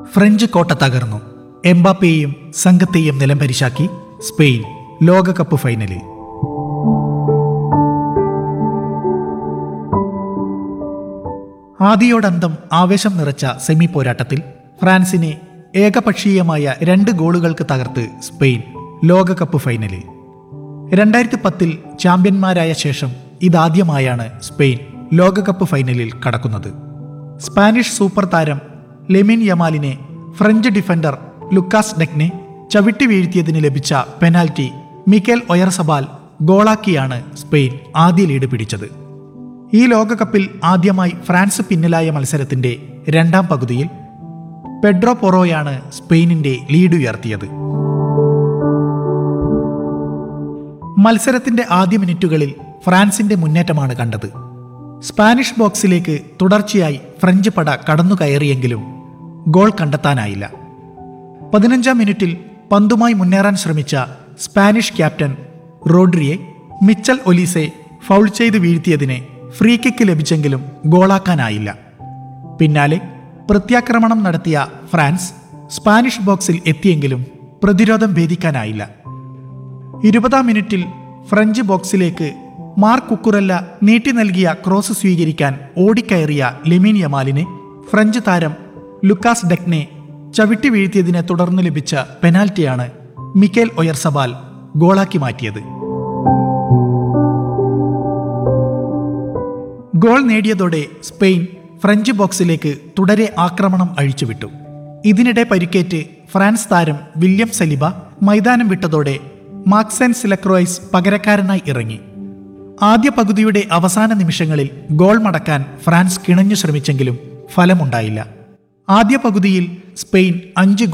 French കോട്ട തകർന്നു എംബാപ്പയെയും സംഘത്തെയും നിലംപരിശാക്കി സ്പെയിൻ ലോകകപ്പ് ഫൈനലിൽ ആദിയോടന്തം ആവേശം നിറച്ച സെമി പോരാട്ടത്തിൽ ഫ്രാൻസിനെ ഏകപക്ഷീയമായ രണ്ട് ഗോളുകൾക്ക് തകർത്ത് സ്പെയിൻ ലോകകപ്പ് ഫൈനലിൽ രണ്ടായിരത്തി പത്തിൽ ചാമ്പ്യന്മാരായ ശേഷം ഇതാദ്യമായാണ് സ്പെയിൻ ലോകകപ്പ് ഫൈനലിൽ കടക്കുന്നത് സ്പാനിഷ് സൂപ്പർ താരം ലെമിൻ യമാലിനെ ഫ്രഞ്ച് ഡിഫൻഡർ ലുക്കാസ് ഡെക്നെ ചവിട്ടി വീഴ്ത്തിയതിന് ലഭിച്ച പെനാൽറ്റി മിക്കേൽ ഒയർസബാൽ ഗോളാക്കിയാണ് സ്പെയിൻ ആദ്യ ലീഡ് പിടിച്ചത് ഈ ലോകകപ്പിൽ ആദ്യമായി ഫ്രാൻസ് പിന്നിലായ മത്സരത്തിന്റെ രണ്ടാം പകുതിയിൽ പെഡ്രോ പൊറോയാണ് സ്പെയിനിന്റെ ലീഡ് ഉയർത്തിയത് മത്സരത്തിന്റെ ആദ്യ മിനിറ്റുകളിൽ ഫ്രാൻസിന്റെ മുന്നേറ്റമാണ് കണ്ടത് സ്പാനിഷ് ബോക്സിലേക്ക് തുടർച്ചയായി ഫ്രഞ്ച് പട കടന്നുകയറിയെങ്കിലും ഗോൾ കണ്ടെത്താനായില്ല പതിനഞ്ചാം മിനിറ്റിൽ പന്തുമായി മുന്നേറാൻ ശ്രമിച്ച സ്പാനിഷ് ക്യാപ്റ്റൻ റോഡ്രിയെ മിച്ചൽ ഒലീസെ ഫൗൾ ചെയ്ത് വീഴ്ത്തിയതിന് ഫ്രീ കിക്ക് ലഭിച്ചെങ്കിലും ഗോളാക്കാനായില്ല പിന്നാലെ പ്രത്യാക്രമണം നടത്തിയ ഫ്രാൻസ് സ്പാനിഷ് ബോക്സിൽ എത്തിയെങ്കിലും പ്രതിരോധം ഭേദിക്കാനായില്ല ഇരുപതാം മിനിറ്റിൽ ഫ്രഞ്ച് ബോക്സിലേക്ക് മാർക്ക് കുക്കുറല്ല നീട്ടി നൽകിയ ക്രോസ് സ്വീകരിക്കാൻ ഓടിക്കയറിയ ലെമീൻ യമാലിനെ ഫ്രഞ്ച് താരം ലുക്കാസ് ഡെക്നെ ചവിട്ടി വീഴ്ത്തിയതിനെ തുടർന്ന് ലഭിച്ച പെനാൽറ്റിയാണ് മിക്കേൽ ഒയർസബാൽ ഗോളാക്കി മാറ്റിയത് ഗോൾ നേടിയതോടെ സ്പെയിൻ ഫ്രഞ്ച് ബോക്സിലേക്ക് തുടരെ ആക്രമണം അഴിച്ചുവിട്ടു ഇതിനിടെ പരിക്കേറ്റ് ഫ്രാൻസ് താരം വില്യം സലിബ മൈതാനം വിട്ടതോടെ മാക്സൻ സിലക്രോയ്സ് പകരക്കാരനായി ഇറങ്ങി ആദ്യ പകുതിയുടെ അവസാന നിമിഷങ്ങളിൽ ഗോൾ മടക്കാൻ ഫ്രാൻസ് കിണഞ്ഞു ശ്രമിച്ചെങ്കിലും ഫലമുണ്ടായില്ല ആദ്യ പകുതിയിൽ സ്പെയിൻ അഞ്ച്